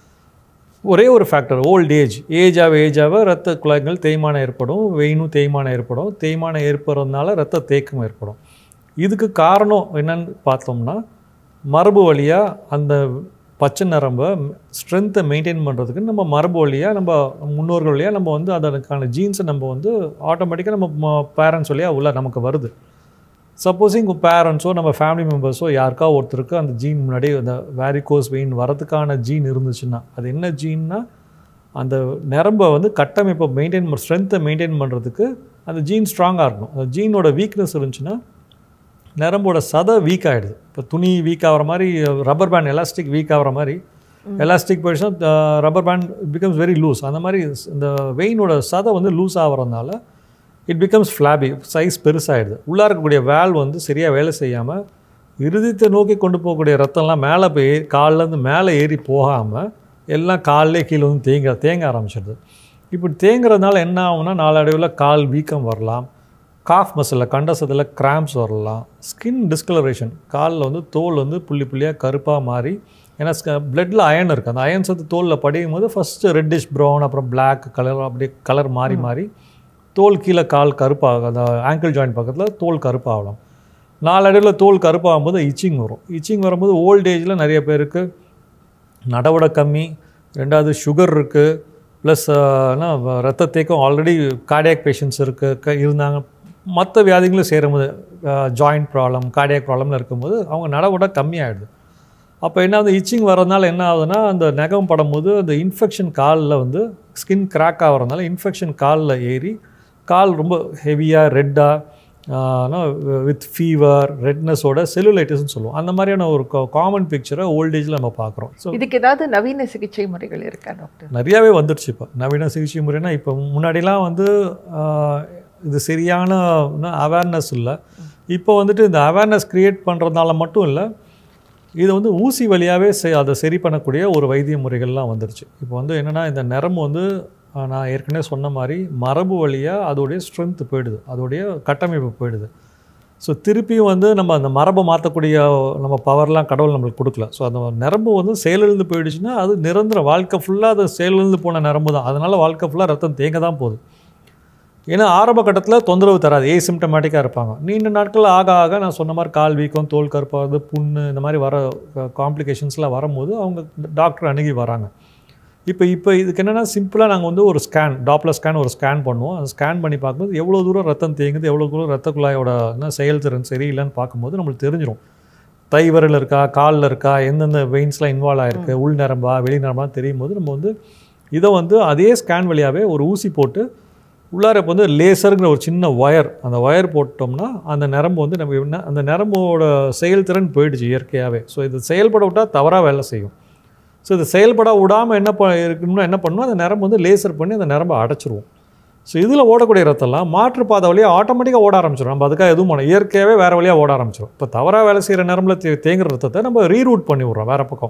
ஒரே ஒரு ஃபேக்டர் ஓல்ட் ஏஜ் ஏஜ் ஆக ஏஜ் ஆக ரத்த குழாய்கள் தேய்மானம் ஏற்படும் வெயினும் தேய்மானம் ஏற்படும் தேய்மானம் ஏற்படுறதுனால ரத்த தேக்கம் ஏற்படும் இதுக்கு காரணம் என்னன்னு பார்த்தோம்னா மரபு வழியாக அந்த பச்சை நரம்பை ஸ்ட்ரென்த்தை மெயின்டைன் பண்ணுறதுக்கு நம்ம மரபு வழியாக நம்ம முன்னோர்கள் வழியாக நம்ம வந்து அதற்கான ஜீன்ஸை நம்ம வந்து ஆட்டோமேட்டிக்காக நம்ம பேரண்ட்ஸ் வழியாக உள்ள நமக்கு வருது சப்போஸிங் பேரண்ட்ஸோ நம்ம ஃபேமிலி மெம்பர்ஸோ யாருக்கா ஒருத்தருக்கு அந்த ஜீன் முன்னாடி அந்த வேரிகோஸ் வெயின் வரதுக்கான ஜீன் இருந்துச்சுன்னா அது என்ன ஜீன்னா அந்த நரம்பை வந்து கட்டமைப்பை மெயின்டைன் பண்ண ஸ்ட்ரென்த்தை மெயின்டைன் பண்ணுறதுக்கு அந்த ஜீன் ஸ்ட்ராங்காக இருக்கணும் அந்த ஜீனோட வீக்னஸ் இருந்துச்சுன்னா நரம்போட சதை வீக் ஆகிடுது இப்போ துணி வீக் ஆகிற மாதிரி ரப்பர் பேண்ட் எலாஸ்டிக் வீக் ஆகிற மாதிரி எலாஸ்டிக் போயிடுச்சுன்னா rubber band becomes very loose அந்த மாதிரி இந்த வெயினோட சதை வந்து லூஸ் ஆகிறதுனால இட் பிகம்ஸ் ஃப்ளாபி சைஸ் பெருசாகிடுது உள்ளே இருக்கக்கூடிய வேல் வந்து சரியாக வேலை செய்யாமல் இறுதித்தை நோக்கி கொண்டு போகக்கூடிய ரத்தம்லாம் மேலே போய் கால்லேருந்து மேலே ஏறி போகாமல் எல்லாம் கால்லே கீழே வந்து தேங்க தேங்க ஆரம்பிச்சிடுது இப்படி தேங்குறதுனால என்ன ஆகும்னா நாளடைவில் கால் வீக்கம் வரலாம் காஃப் மசிலில் கண்டசத்தில் கிராம்ப்ஸ் வரலாம் ஸ்கின் டிஸ்கலரேஷன் காலில் வந்து தோல் வந்து புள்ளி புள்ளியாக கருப்பாக மாறி ஏன்னா பிளட்டில் அயன் இருக்குது அந்த அயன் சத்து தோலில் படியும் போது ஃபஸ்ட்டு ரெட்டிஷ் ப்ரௌன் அப்புறம் பிளாக் கலர் அப்படியே கலர் மாறி மாறி தோல் கீழே கால் கருப்பாகும் அந்த ஆங்கிள் ஜாயிண்ட் பக்கத்தில் தோல் கருப்பாகலாம் நாளடைவில் தோல் கருப்பாகும்போது இச்சிங் வரும் இச்சிங் வரும்போது ஓல்ட் ஏஜில் நிறைய பேருக்கு நடவட கம்மி ரெண்டாவது சுகர் இருக்குது ப்ளஸ் ரத்த தேக்கம் ஆல்ரெடி கார்டியாக் பேஷண்ட்ஸ் இருக்குது இருந்தாங்க மற்ற வியாதிகளும் சேரும்போது ஜாயிண்ட் ப்ராப்ளம் கார்டியாக் ப்ராப்ளம்னு இருக்கும்போது அவங்க நடவட கம்மியாயிடுது அப்போ என்ன அந்த இச்சிங் வரதுனால என்ன ஆகுதுன்னா அந்த நகம் படும்போது அந்த இன்ஃபெக்ஷன் காலில் வந்து ஸ்கின் கிராக் ஆகிறதுனால இன்ஃபெக்ஷன் காலில் ஏறி கால் ரொம்ப ஹெவியாக ரெட்டாக வித் ஃபீவர் ரெட்னஸோட செல்லுலைட்டிஸ்னு சொல்லுவோம் அந்த மாதிரியான ஒரு காமன் பிக்சரை ஓல்டேஜில் நம்ம பார்க்குறோம் ஸோ இதுக்கு ஏதாவது நவீன சிகிச்சை முறைகள் இருக்கா டாக்டர் நிறையாவே வந்துடுச்சு இப்போ நவீன சிகிச்சை முறைனா இப்போ முன்னாடிலாம் வந்து ஆஹ், இது சரியான அவேர்னஸ் இல்லை இப்போ வந்துட்டு இந்த அவேர்னஸ் க்ரியேட் பண்ணுறதுனால மட்டும் இல்லை இது வந்து ஊசி வழியாகவே செ அதை சரி பண்ணக்கூடிய ஒரு வைத்திய முறைகள்லாம் வந்துருச்சு இப்போ வந்து என்னென்னா இந்த நரம்பு வந்து ஆஹ், நான் ஏற்கனவே சொன்ன மாதிரி மரபு வழியாக அதோடைய ஸ்ட்ரென்த் போயிடுது அதோடைய கட்டமைப்பு போயிடுது ஸோ திருப்பியும் வந்து நம்ம அந்த மரபை மாற்றக்கூடிய நம்ம பவர்லாம் கடவுள் நம்மளுக்கு கொடுக்கல ஸோ அந்த நரம்பு வந்து செயலிழந்து போயிடுச்சுன்னா அது நிரந்தர வாழ்க்கை ஃபுல்லாக அது செயலிழந்து போன நரம்பு தான் அதனால் வாழ்க்கை ஃபுல்லாக ரத்தம் தேங்க தான் போகுது ஏன்னா ஆரம்ப கட்டத்தில் தொந்தரவு தராது ஏசிம்டமேட்டிக்காக இருப்பாங்க நீண்ட நாட்கள் ஆக ஆக நான் சொன்ன மாதிரி கால் வீக்கம் தோல் கருப்பாகுது புண்ணு இந்த மாதிரி வர காம்ப்ளிகேஷன்ஸ்லாம் வரும்போது அவங்க டாக்டர் அணுகி வராங்க இப்போ இப்போ இதுக்கு என்னென்னா சிம்பிளாக நாங்கள் வந்து ஒரு ஸ்கேன் டாப்லர் ஸ்கேன் ஒரு ஸ்கேன் பண்ணுவோம் அந்த ஸ்கேன் பண்ணி பார்க்கும்போது எவ்வளோ தூரம் ரத்தம் தேங்குது எவ்வளோ தூரம் ரத்த குழாயோட என்ன செயல்திறன் சரியில்லைன்னு பார்க்கும்போது நம்மளுக்கு தெரிஞ்சிடும் தை விரல் இருக்கா காலில் இருக்கா எந்தெந்த வெயின்ஸ்லாம் இன்வால்வ் ஆகிருக்கு உள் நரம்பா வெளி நரம்பா தெரியும் போது நம்ம வந்து இதை வந்து அதே ஸ்கேன் வழியாகவே ஒரு ஊசி போட்டு உள்ளார இப்போ வந்து லேசருங்கிற ஒரு சின்ன ஒயர் அந்த ஒயர் போட்டோம்னா அந்த நரம்பு வந்து நம்ம என்ன அந்த நரம்போட செயல்திறன் போயிடுச்சு இயற்கையாகவே ஸோ இது செயல்பட விட்டால் தவறாக வேலை செய்யும் ஸோ இது செயல்பட விடாமல் என்ன ப இருக்கணும்னா என்ன பண்ணணும் அந்த நரம்பு வந்து லேசர் பண்ணி அந்த நரம்பை அடைச்சிருவோம் ஸோ இதில் ஓடக்கூடிய ரத்தம்லாம் மாற்று பாதை வழியாக ஆட்டோமேட்டிக்காக ஓட ஆரம்பிச்சிடும் நம்ம அதுக்காக எதுவும் பண்ண இயற்கையாகவே வேறு வழியாக ஓட ஆரம்பிச்சிடும் இப்போ தவறாக வேலை செய்கிற நேரமில் தே தேங்குற ரத்தத்தை நம்ம ரீரூட் பண்ணி விட்றோம் வேறு பக்கம்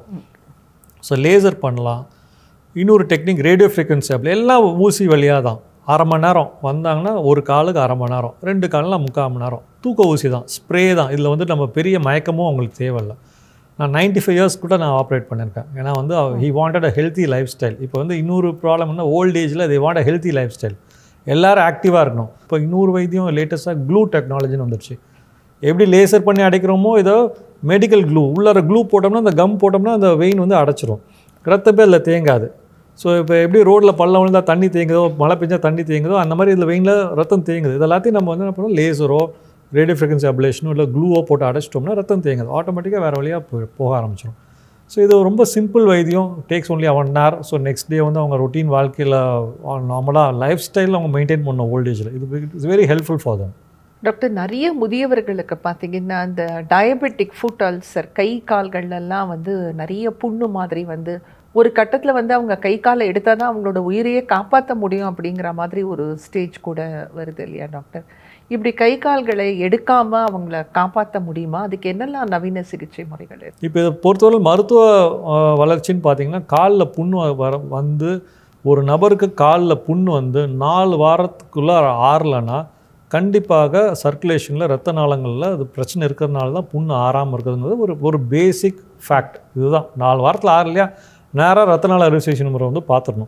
ஸோ லேசர் பண்ணலாம் இன்னொரு டெக்னிக் ரேடியோ ஃப்ரீக்வன்சி அப்படி எல்லாம் ஊசி வழியாக தான் அரை மணி நேரம் வந்தாங்கன்னா ஒரு காலுக்கு அரை மணி நேரம் ரெண்டு காலில் முக்கால் மணி நேரம் தூக்க ஊசி தான் ஸ்ப்ரே தான் இதில் வந்து நம்ம பெரிய மயக்கமும் அவங்களுக்கு தேவையில்லை நான் 95 ஃபைவ் இயர்ஸ் கூட நான் ஆப்ரேட் பண்ணியிருக்கேன் ஏன்னா வந்து he wanted a healthy lifestyle இப்போ வந்து இன்னொரு ப்ராப்ளம் என்ன ஓல்ட் ஏஜில் they want a healthy lifestyle எல்லாரும் ஆக்டிவாக இருக்கணும் இப்போ இன்னொரு வைத்தியம் லேட்டஸ்ட்டாக க்ளூ டெக்னாலஜின்னு வந்துருச்சு எப்படி லேசர் பண்ணி அடைக்கிறோமோ இதோ மெடிக்கல் க்ளூ உள்ளார க்ளூ போட்டோம்னா அந்த கம் போட்டோம்னா அந்த வெயின் வந்து அடைச்சிரும் ரத்தப்பே அதில் தேங்காது ஸோ இப்போ எப்படி ரோட்டில் பள்ளம் விழுந்தா தண்ணி தேங்குதோ மழை பெஞ்சா தண்ணி தேங்குதோ அந்த மாதிரி இதில் வெயினில் ரத்தம் தேங்குது இது எல்லாத்தையும் நம்ம வந்து என்ன பண்ணுவோம் லேசரோ ரேடியோ ஃப்ரீக்வன்சி அப்ளேஷனோ இல்லை க்ளூவோ போட்டு அடைச்சிட்டோம்னா ரத்தம் தேங்குது ஆட்டோமேட்டிக்காக வேறு வழியாக போ- போக ஆரம்பிச்சிடும் ஸோ இது ரொம்ப சிம்பிள் வைத்தியம் takes only one hour so next day வந்து அவங்க ரொட்டீன் வாழ்க்கையில் நார்மலாக லைஃப் ஸ்டைலில் அவங்க மெயின்டைன் பண்ண ஓல்டேஜில் இது it's very helpful for them doctor நிறைய முதியவர்களுக்கு பார்த்தீங்கன்னா அந்த டயபெட்டிக் ஃபுட் அல்சர் கை கால்கள்லாம் வந்து நிறைய புண்ணு மாதிரி வந்து ஒரு கட்டத்தில் வந்து அவங்க கை காலை எடுத்தால் தான் அவங்களோட உயிரையே காப்பாற்ற முடியும் அப்படிங்கிற மாதிரி ஒரு ஸ்டேஜ் கூட வருது இல்லையா டாக்டர் இப்படி கை கால்களை எடுக்காம அவங்கள காப்பாற்ற முடியுமா அதுக்கு என்னெல்லாம் நவீன சிகிச்சை முறைகள் இருக்கு இப்போ இதை பொறுத்தவரை மருத்துவ அஹ், வளர்ச்சின்னு பார்த்தீங்கன்னா காலில் புண்ணு வர வந்து ஒரு நபருக்கு காலில் புண்ணு வந்து நாலு வாரத்துக்குள்ளே ஆறலைன்னா கண்டிப்பாக சர்க்குலேஷனில் ரத்த நாளங்களில் அது பிரச்சனை இருக்கிறதுனால தான் புண்ணு ஆறாமல் இருக்கிறதுங்கிறது ஒரு ஒரு பேசிக் ஃபேக்ட் இதுதான் நாலு வாரத்தில் ஆறலையா நேராக ரத்த நாள அரிசேஷன் முறை வந்து பார்த்துடணும்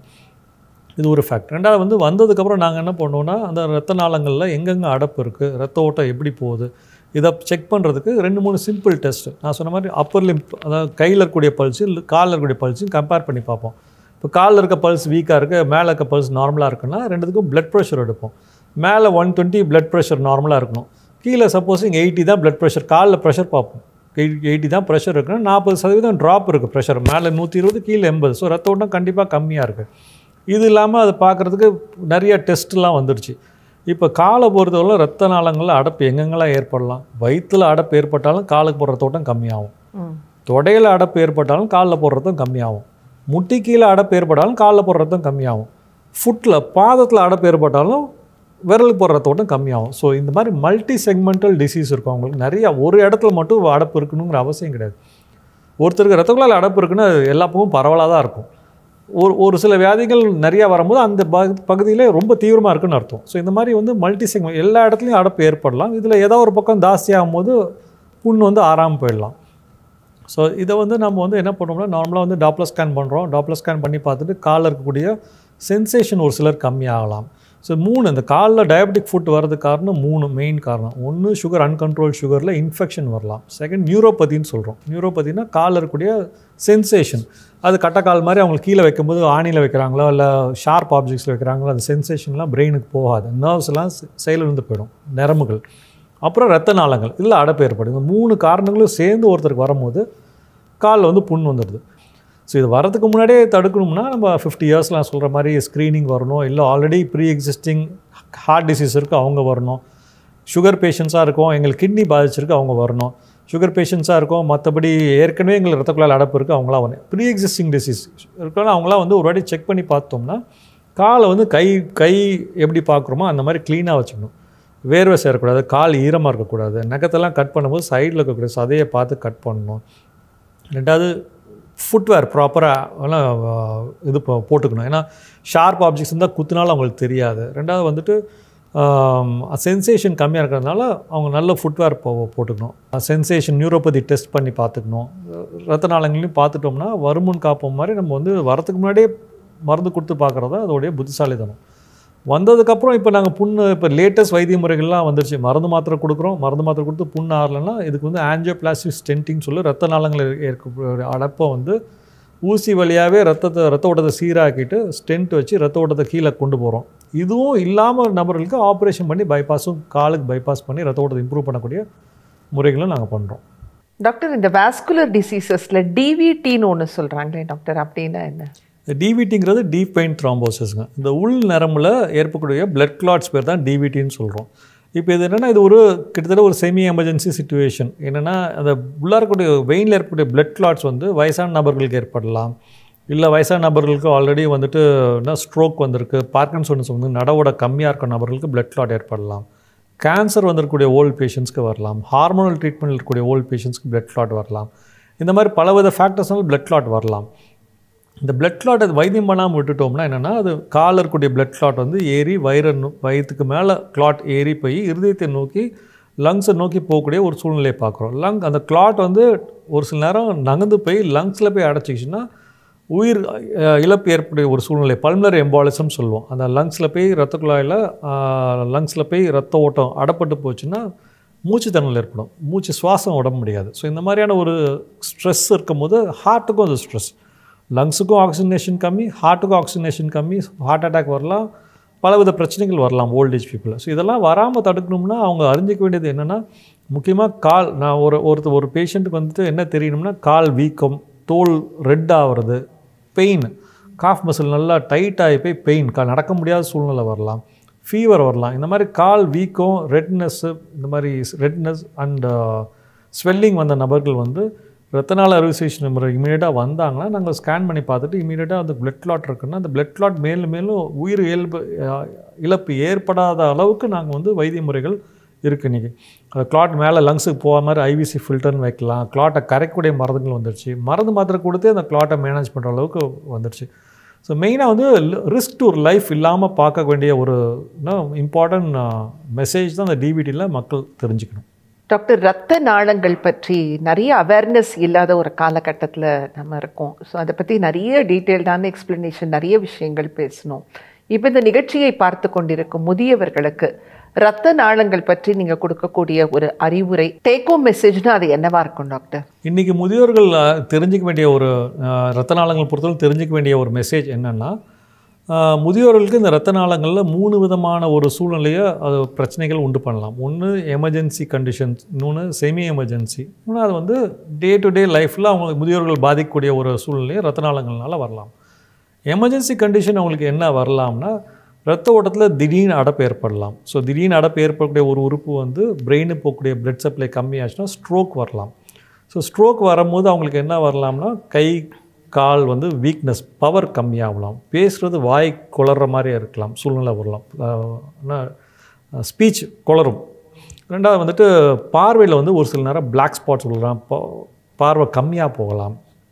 இது ஒரு ஃபேக்ட் ரெண்டாவது வந்து வந்ததுக்கப்புறம் நாங்கள் என்ன பண்ணுவோம்னா அந்த ரத்த நாளங்களில் எங்கெங்கே அடப்பு இருக்குது ரத்த ஓட்டம் எப்படி போகுது இதை செக் பண்ணுறதுக்கு ரெண்டு மூணு சிம்பிள் டெஸ்ட் நான் சொன்ன மாதிரி அப்பர் லிம்ப் அதாவது கையில் இருக்கக்கூடிய பல்ஸு இல்லை காலில் இருக்கக்கூடிய பல்ஸையும் கம்பேர் பண்ணி பார்ப்போம் இப்போ காலில் இருக்க பல்ஸ் வீக்காக இருக்குது மேலே இருக்க பல்ஸ் நார்மலாக இருக்குன்னா ரெண்டுத்துக்கும் blood ப்ரெஷர் எடுப்போம் மேலே ஒன் டுவெண்ட்டி blood ப்ரெஷர் நார்மலாக இருக்கணும் கீழே சப்போஸ் இங்கே எயிட்டி தான் blood ப்ரெஷர் காலில் ப்ரெஷர் பார்ப்போம் எயிட்டி தான் ப்ரெஷர் இருக்குன்னா நாற்பது சதவீதம் ட்ராப் இருக்குது ப்ரெஷர் மேலே நூற்றி இருபது கீழே எண்பது ஸோ ரத்த ஓட்டம் கண்டிப்பாக கம்மியாக இருக்குது இது இல்லாமல் அதை பார்க்குறதுக்கு நிறைய டெஸ்ட்லாம் வந்துருச்சு இப்போ காலை பொறுத்தவரை ரத்த நாளங்களில் அடப்பு எங்கெங்கெல்லாம் ஏற்படலாம் வயிற்றில் அடப்பு ஏற்பட்டாலும் காலுக்கு போடுற தோட்டம் கம்மியாகும் ம் தொடையில் அடப்பு ஏற்பட்டாலும் காலில் போடுற ரத்தம் கம்மியாகும் முட்டி கீழே அடப்பு ஏற்பட்டாலும் காலில் போடுற ரத்தம் கம்மியாகும் ஃபுட்டில் பாதத்தில் அடப்பு ஏற்பட்டாலும் விரலுக்கு போடுற தோட்டம் கம்மியாகும் ஸோ இந்த மாதிரி மல்டி செக்மெண்டல் டிசீஸ் இருக்கும் அவங்களுக்கு நிறைய ஒரு இடத்துல மட்டும் அடப்பு இருக்கணுங்கிற அவசியம் கிடையாது ஒருத்தருக்கு ரத்த குழாயில் அடப்பு இருக்குன்னா அது எல்லா பக்கமும் பரவலாக தான் இருக்கும் ஒரு ஒரு சில வியாதிகள் நிறையா வரும்போது அந்த பகு பகுதியில் ரொம்ப தீவிரமாக இருக்குன்னு அர்த்தம் ஸோ இந்த மாதிரி வந்து மல்டி செக்மெண்ட் எல்லா இடத்துலையும் அடப்பு ஏற்படலாம் இதில் ஏதோ ஒரு பக்கம் ஜாஸ்தியாகும் போது புண் வந்து ஆறாமல் போயிடலாம் ஸோ இதை வந்து நம்ம வந்து என்ன பண்ணுறோம்னா நார்மலாக வந்து டாப்ளர் ஸ்கேன் பண்ணுறோம் டாப்ளர் ஸ்கேன் பண்ணி பார்த்துட்டு காலில் இருக்கக்கூடிய சென்சேஷன் ஒரு சிலர் கம்மியாகலாம் ஸோ மூணு இந்த காலில் டயபெட்டிக் ஃபுட் வரதுக்கு காரணம் மூணு மெயின் காரணம் ஒன்று சுகர் அன்கண்ட்ரோல் சுகரில் இன்ஃபெக்ஷன் வரலாம் செகண்ட் நியூரோபதின்னு சொல்கிறோம் நியூரோபதினா காலில் இருக்கக்கூடிய சென்சேஷன் அது கட்டக்கால் மாதிரி அவங்களுக்கு கீழே வைக்கும்போது ஆணியில் வைக்கிறாங்களோ இல்லை ஷார்ப் ஆப்ஜெக்ட்ஸில் வைக்கிறாங்களோ அந்த சென்சேஷன்லாம் பிரெயினுக்கு போகாது நர்வ்ஸ்லாம் செயலிழந்து போயிடும் நரம்புகள் அப்புறம் ரத்த நாளங்கள் இதில் அடப்பு ஏற்படும் இந்த மூணு காரணங்களும் சேர்ந்து ஒருத்தருக்கு வரும்போது காலில் வந்து புண் வந்துடுது ஸோ இது வரதுக்கு முன்னாடியே தடுக்கணும்னா நம்ம ஃபிஃப்டி இயர்ஸ்லாம் சொல்கிற மாதிரி ஸ்க்ரீனிங் வரணும் இல்லை already pre existing heart disease இருக்குது அவங்க வரணும் சுகர் பேஷண்ட்ஸாக இருக்கும் எங்களுக்கு கிட்னி பாதிச்சிருக்கு அவங்க வரணும் சுகர் பேஷண்ட்ஸாக இருக்கும் மற்றபடி ஏற்கனவே எங்களுக்கு ரத்த குழாயில் அடப்பு இருக்குது அவங்களாம் வரணும் ப்ரீ எக்ஸிஸ்டிங் டிசீஸ் இருக்கணும் அவங்களாம் வந்து ஒரு வாட்டி செக் பண்ணி பார்த்தோம்னா காலை வந்து கை கை எப்படி பார்க்குறோமோ அந்த மாதிரி க்ளீனாக வச்சுக்கணும் வேர்வை சேரக்கூடாது கால் ஈரமாக இருக்கக்கூடாது நகத்தெல்லாம் கட் பண்ணும்போது சைடில் இருக்கக்கூடிய சதையை பார்த்து கட் பண்ணணும் ரெண்டாவது ஃபுட்வேர் ப்ராப்பராக இது போ- போட்டுக்கணும் ஏன்னா ஷார்ப் ஆப்ஜெக்ட்ஸ் இருந்தால் குத்துனாலும் அவங்களுக்கு தெரியாது ரெண்டாவது வந்துட்டு சென்சேஷன் கம்மியாக இருக்கிறதுனால அவங்க நல்ல ஃபுட்வேர் போ போட்டுக்கணும் சென்சேஷன் நியூரோபதி டெஸ்ட் பண்ணி பார்த்துக்கணும் ரத்த நாளங்களையும் பார்த்துட்டோம்னா வருமுன் காப்போம் மாதிரி நம்ம வந்து வரதுக்கு முன்னாடியே மருந்து கொடுத்து பார்க்குறது தான் அதோடைய புத்திசாலித்தனம் வந்ததுக்கப்புறம் இப்போ நாங்கள் புண்ணு இப்போ லேட்டஸ்ட் வைத்திய முறைகள்லாம் வந்துருச்சு மருந்து மாத்திரை கொடுக்குறோம் மருந்து மாத்திரை கொடுத்து புண்ணு ஆறலைன்னா இதுக்கு வந்து ஆன்ஜியோபிளாஸ்டிக் ஸ்டென்டிங் சொல்லி ரத்த நாளங்கள் இருக்க அடப்பை வந்து ஊசி வழியாகவே ரத்தத்தை ரத்த ஓட்டத்தை சீராக்கிட்டு ஸ்டென்ட் வச்சு ரத்த ஓட்டத்தை கீழே கொண்டு போகிறோம் இதுவும் இல்லாமல் நபர்களுக்கு ஆப்ரேஷன் பண்ணி பைபாஸும் காலுக்கு பைபாஸ் பண்ணி ரத்த ஓட்டத்தை இம்ப்ரூவ் பண்ணக்கூடிய முறைகளும் நாங்கள் பண்ணுறோம் டாக்டர் இந்த வாஸ்குலர் டிசீசஸில் டிவிடின்னு ஒன்று சொல்கிறாங்களே டாக்டர் அப்படின்னா என்ன இந்த டிவிடிங்கிறது டீப் பெயின் த்ராம்போசிஸ்ங்க இந்த உள் நரம்பில் ஏற்படக்கூடிய பிளட் கிளாட்ஸ் பேர் தான் டிவிடின்னு சொல்கிறோம் இப்போ இது என்னென்னா இது ஒரு கிட்டத்தட்ட ஒரு செமி எமர்ஜென்சி சுச்சுவேஷன் என்னென்னா அந்த உள்ளார இருக்கக்கூடிய வெயினில் ஏற்படக்கூடிய பிளட் கிளாட்ஸ் வந்து வயசான நபர்களுக்கு ஏற்படலாம் இல்லை வயசான நபர்களுக்கு ஆல்ரெடி வந்துட்டு என்ன ஸ்ட்ரோக் வந்திருக்கு பார்க்கின்சோன்ஸ் வந்து நடவோட கம்மியாக இருக்க நபர்களுக்கு பிளட் கிளாட் ஏற்படலாம் கேன்சர் வந்திருக்கக்கூடிய ஓல்டு பேஷண்ட்ஸ்க்கு வரலாம் ஹார்மோனல் ட்ரீட்மெண்ட் இருக்கக்கூடிய ஓல்டு பேஷண்ட்ஸ்க்கு பிளட் கிளாட் வரலாம் இந்த மாதிரி பலவித ஃபேக்டர்ஸ்னால பிளட் கிளாட் வரலாம் இந்த பிளட் கிளாட் அது வைத்தியம் பண்ணாமல் விட்டுட்டோம்னா என்னென்னா அது காலில் இருக்கக்கூடிய பிளட் கிளாட் வந்து ஏறி வயிறு வயிற்றுக்கு மேலே கிளாட் ஏறி போய் இருதயத்தை நோக்கி லங்ஸை நோக்கி போகக்கூடிய ஒரு சூழ்நிலையை பார்க்குறோம் லங் அந்த கிளாட் வந்து ஒரு சில நேரம் நகர்ந்து போய் லங்ஸில் போய் அடைச்சிக்கிச்சுன்னா உயிர் அஹ், இழப்பு ஏற்படைய ஒரு சூழ்நிலை பல்மலர் எம்பாலிசம் சொல்லுவோம் அந்த லங்ஸில் போய் ரத்த குழாயில் லங்ஸில் போய் ரத்த ஓட்டம் அடப்பட்டு போச்சுன்னா மூச்சு திணறல் ஏற்படும் மூச்சு சுவாசம் விட முடியாது ஸோ இந்த மாதிரியான ஒரு ஸ்ட்ரெஸ் இருக்கும்போது ஹார்ட்டுக்கும் அது ஸ்ட்ரெஸ் லங்ஸுக்கும் ஆக்சிஜனேஷன் கம்மி ஹார்ட்டுக்கும் ஆக்சிஜனேஷன் கம்மி ஹார்ட் அட்டாக் வரலாம் பலவித பிரச்சனைகள் வரலாம் ஓல்டேஜ் பீப்புள் ஸோ இதெல்லாம் வராமல் தடுக்கணும்னா அவங்க அறிஞ்சிக்க வேண்டியது என்னென்னா முக்கியமாக கால் நான் ஒரு ஒருத்தர் ஒரு பேஷண்ட்டுக்கு வந்துட்டு என்ன தெரியணும்னா கால் வீக்கம் தோல் ரெட் ஆகிறது பெயின் காஃப் மசில் நல்லா டைட் ஆகி போய் பெயின் கா நடக்க முடியாத சூழ்நிலை வரலாம் ஃபீவர் வரலாம் இந்த மாதிரி கால் வீக்கம் ரெட்னஸ்ஸு இந்த மாதிரி ரெட்னஸ் அண்ட் ஸ்வெல்லிங் வந்த நபர்கள் வந்து ரத்தநாள அறுவை சிகிச்சை நிபுணர் இமீடியட்டாக வந்தாங்கன்னா நாங்கள் ஸ்கேன் பண்ணி பார்த்துட்டு இமீடியட்டாக அந்த பிளட் கிளாட் இருக்குன்னா அந்த பிளட் கிளாட் மேலும் மேலும் உயிர் இயல்பு அஹ், இழப்பு ஏற்படாத அளவுக்கு நாங்கள் வந்து வைத்திய முறைகள் இருக்குது இன்றைக்கி அந்த கிளாட் மேலே லங்ஸுக்கு போகாத மாதிரி ஐவிசி ஃபில்டர்னு வைக்கலாம் கிளாட்டை கரைக்கக்கூடிய மருந்துகள் வந்துடுச்சு மருந்து மாத்திரை கொடுத்து அந்த கிளாட்டை மேனேஜ் பண்ணுற அளவுக்கு வந்துடுச்சு ஸோ மெயினாக வந்து ரிஸ்க் டு லைஃப் இல்லாமல் பார்க்க வேண்டிய ஒரு இம்பார்ட்டன்ட் மெசேஜ் தான் அந்த டிவிடியில் மக்கள் தெரிஞ்சுக்கணும் டாக்டர் ரத்த நாளங்கள் பற்றி நிறைய அவேர்னஸ் இல்லாத ஒரு காலகட்டத்தில் நம்ம இருக்கோம் ஸோ அதை பற்றி நிறைய டீட்டெயில்டான எக்ஸ்பிளனேஷன் நிறைய விஷயங்கள் பேசணும் இப்போ இந்த நிகழ்ச்சியை பார்த்து கொண்டிருக்கும் முதியவர்களுக்கு ரத்த நாளங்கள் பற்றி நீங்கள் கொடுக்கக்கூடிய ஒரு அறிவுரை டேக் மெசேஜ்னா அது என்னவா இருக்கும் டாக்டர் இன்றைக்கி முதியோர்கள் அஹ், தெரிஞ்சுக்க வேண்டிய ஒரு அஹ், ரத்த நாளங்கள் பொறுத்தவரை தெரிஞ்சுக்க வேண்டிய ஒரு மெசேஜ் என்னென்னா அஹ், முதியோர்களுக்கு இந்த ரத்த நாளங்களில் மூணு விதமான ஒரு சூழ்நிலையை அது பிரச்சனைகள் உண்டு பண்ணலாம் ஒன்று எமர்ஜென்சி கண்டிஷன்ஸ் இன்னொன்று செமி எமர்ஜென்சி இன்னொன்று அது வந்து டே டு டே லைஃப்பில் அவங்க முதியோர்கள் பாதிக்கக்கூடிய ஒரு சூழ்நிலையை ரத்த நாளங்கள்னால வரலாம் எமர்ஜென்சி கண்டிஷன் அவங்களுக்கு என்ன வரலாம்னா ரத்த ஓட்டத்தில் திடீர்னு அடப்பு ஏற்படலாம் ஸோ திடீர்னு அடப்பு ஏற்படக்கூடிய ஒரு உறுப்பு வந்து பிரெயினுக்கு போகக்கூடிய பிளட் சப்ளை கம்மியாச்சுன்னா ஸ்ட்ரோக் வரலாம் ஸோ ஸ்ட்ரோக் வரும்போது அவங்களுக்கு என்ன வரலாம்னா கை கால் வந்து வீக்னஸ் பவர் கம்மியாகலாம் பேசுகிறது வாய் குளற மாதிரி இருக்கலாம் சூழ்நிலை வரலாம் ஸ்பீச் குளரும் ரெண்டாவது வந்துட்டு பார்வையில் வந்து ஒரு சில நேரம் பிளாக் ஸ்பாட்ஸ் விழுலாம் பார்வை கம்மியாக போகலாம்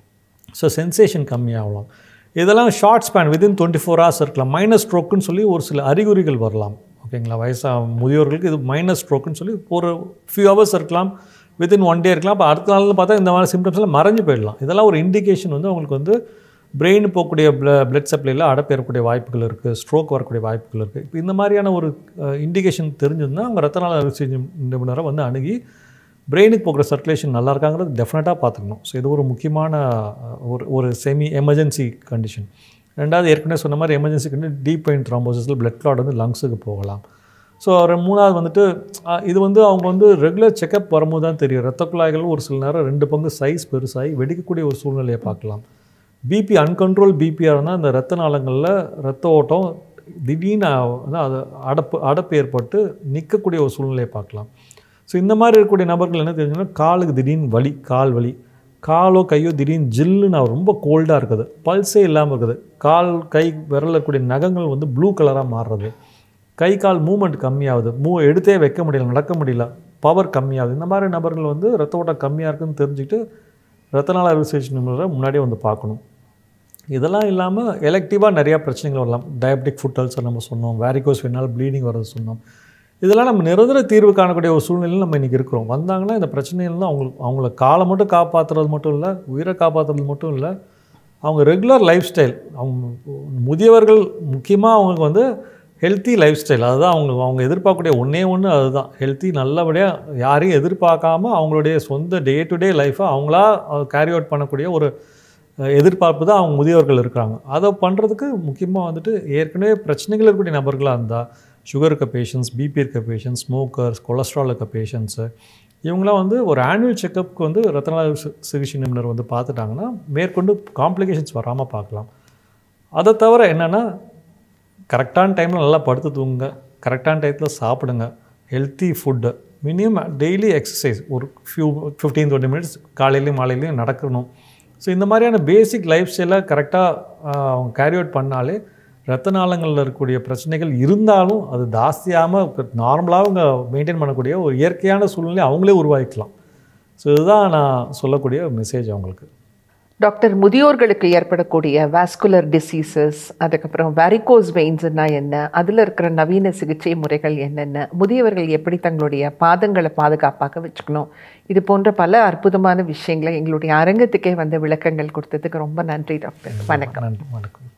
ஸோ சென்சேஷன் கம்மியாகலாம் இதெல்லாம் short span within twenty four hours இருக்கலாம் மைனஸ் ஸ்ட்ரோக்குன்னு சொல்லி ஒரு சில அறிகுறிகள் வரலாம் ஓகேங்களா வயசாக முதியோர்களுக்கு இது மைனஸ் ஸ்ட்ரோக்குன்னு சொல்லி ஒரு ஃபியூ ஹவர்ஸ் இருக்கலாம் வித்தின் ஒன் டே இருக்கலாம் அப்போ அடுத்த நாள்னு பார்த்தா இந்த மாதிரி சிம்டம்ஸ் எல்லாம் மறைஞ்சு போயிடலாம் இதெல்லாம் ஒரு இண்டிகேஷன் வந்து அவங்களுக்கு வந்து பிரெயின் போகக்கூடிய பிளட் சப்ளையில் அடப்பு ஏறக்கூடிய வாய்ப்புகள் இருக்குது ஸ்ட்ரோக் வரக்கூடிய வாய்ப்புகள் இருக்குது இப்போ இந்த மாதிரியான ஒரு இண்டிகேஷன் தெரிஞ்சதுன்னா அவங்க ரத்த நாள அறுவை சிகிச்சை நிபுணரை வந்து அணுகி பிரெயினுக்கு போகிற சர்க்குலேஷன் நல்லா இருக்காங்கிறது டெஃபினட்டாக பார்த்துக்கணும் ஸோ இது ஒரு முக்கியமான அஹ், ஒரு ஒரு செமி எமர்ஜென்சி கண்டிஷன் ரெண்டாவது ஏற்கனவே சொன்ன மாதிரி எமர்ஜென்சி கண்டிஷன் டீப் பெயின் த்ராம்போசிஸில் பிளட் கிளாட் வந்து லங்ஸுக்கு போகலாம் ஸோ மூணாவது வந்துட்டு அஹ், இது வந்து அவங்க வந்து ரெகுலர் செக்கப் வரும்போது தான் தெரியும் ரத்த குழாய்கள் ஒரு சில நேரம் ரெண்டு பங்கு சைஸ் பெருசாகி வெடிக்கக்கூடிய ஒரு சூழ்நிலையை பார்க்கலாம் பிபி அன்கண்ட்ரோல் பிபியாக இருந்தால் அந்த ரத்த நாளங்களில் ரத்த ஓட்டம் திடீர்னு வந்து அது அடப்பு அடப்பு ஏற்பட்டு நிற்கக்கூடிய ஒரு சூழ்நிலையை பார்க்கலாம் ஸோ இந்த மாதிரி இருக்கக்கூடிய நபர்கள் என்ன தெரிஞ்சுன்னா காலுக்கு திடீர்னு வலி கால் வலி காலோ கையோ திடீர்னு ஜில்லுன்னு ரொம்ப கோல்டாக இருக்குது பல்ஸே இல்லாமல் இருக்குது கால் கை விரல்ல இருக்கக்கூடிய நகங்கள் வந்து ப்ளூ கலராக மாறுறது கை கால் மூமெண்ட் கம்மியாகுது மூ எடுத்தே வைக்க முடியல நடக்க முடியல பவர் கம்மியாகுது இந்த மாதிரி நபர்கள் வந்து ரத்த ஓட்டம் கம்மியாக இருக்குன்னு தெரிஞ்சுக்கிட்டு ரத்த நாள அறுவை சிகிச்சை நிபுணரை முன்னாடியே வந்து பார்க்கணும் இதெல்லாம் இல்லாமல் எலக்டிவாக நிறையா பிரச்சனைகள் வரலாம் டயபெட்டிக் ஃபுட் அல்சர் நம்ம சொன்னோம் வேரிகோஸ் வெனால் ப்ளீடிங் வர்றது சொன்னோம் இதெல்லாம் நம்ம நிரந்தர தீர்வு காணக்கூடிய ஒரு சூழ்நிலையில் நம்ம இன்றைக்கி இருக்கிறோம் வந்தாங்கன்னா இந்த பிரச்சனைகள்லாம் அவங்களுக்கு அவங்கள காலை மட்டும் காப்பாற்றுறது மட்டும் இல்லை உயிரை காப்பாற்றுறது மட்டும் இல்லை அவங்க ரெகுலர் லைஃப் ஸ்டைல் அவங்க முதியவர்கள் முக்கியமாக அவங்களுக்கு வந்து ஹெல்த்தி லைஃப் ஸ்டைல் அதுதான் அவங்க அவங்க எதிர்பார்க்கக்கூடிய ஒன்றே ஒன்று அதுதான் ஹெல்த்தி நல்லபடியாக யாரையும் எதிர்பார்க்காம அவங்களுடைய சொந்த டே டு டே லைஃப்பை அவங்களா கேரி அவுட் பண்ணக்கூடிய ஒரு அஹ், எதிர்பார்ப்பு தான் அவங்க முதியவர்கள் இருக்கிறாங்க அதை பண்ணுறதுக்கு முக்கியமாக வந்துட்டு ஏற்கனவே பிரச்சனைகள் இருக்கக்கூடிய நபர்களாக இருந்தால் சுகர் இருக்க பேஷண்ட்ஸ் பிபி இருக்க பேஷண்ட்ஸ் ஸ்மோக்கர்ஸ் கொலஸ்ட்ரால் இருக்க பேஷண்ட்ஸு இவங்களாம் வந்து ஒரு ஆனுவல் செக்கப்புக்கு வந்து ரத்த நாள சி- சிகிச்சை நிபுணர் வந்து பார்த்துட்டாங்கன்னா மேற்கொண்டு காம்ப்ளிகேஷன்ஸ் வராமல் பார்க்கலாம் அதை தவிர என்னென்னா கரெக்டான டைமில் நல்லா படுத்து தூங்குங்க கரெக்டான டயத்தில் சாப்பிடுங்க healthy food minimum daily exercise ஒரு ஃபியூ ஃபிஃப்டீன் டுவெண்ட்டி மினிட்ஸ் காலையிலையும் மாலையிலையும் நடக்கணும் ஸோ இந்த மாதிரியான பேசிக் லைஃப் ஸ்டைலை கரெக்டாக அவங்க கேரி அவுட் பண்ணாலே ரத்த நாளங்களில் இருக்கக்கூடிய பிரச்சனைகள் இருந்தாலும் அது ஜாஸ்தியாமல் நார்மலாக அவங்க மெயின்டைன் பண்ணக்கூடிய ஒரு இயற்கையான சூழ்நிலை அவங்களே உருவாக்கிக்கலாம் ஸோ இதுதான் நான் சொல்லக்கூடிய மெசேஜ் அவங்களுக்கு டாக்டர் முதியோர்களுக்கு ஏற்படக்கூடிய வாஸ்குலர் டிசீசஸ் அதுக்கப்புறம் வேரிகோஸ் வெயின்ஸ்னா என்ன அதில் இருக்கிற நவீன சிகிச்சை முறைகள் என்னென்ன முதியவர்கள் எப்படி தங்களுடைய பாதங்களை பாதுகாப்பாக வச்சுக்கணும் இது போன்ற பல அற்புதமான விஷயங்களை எங்களுடைய அரங்கத்துக்கே வந்து விளக்கங்கள் கொடுத்ததுக்கு ரொம்ப நன்றி டாக்டர் வணக்கம் நன்றி வணக்கம்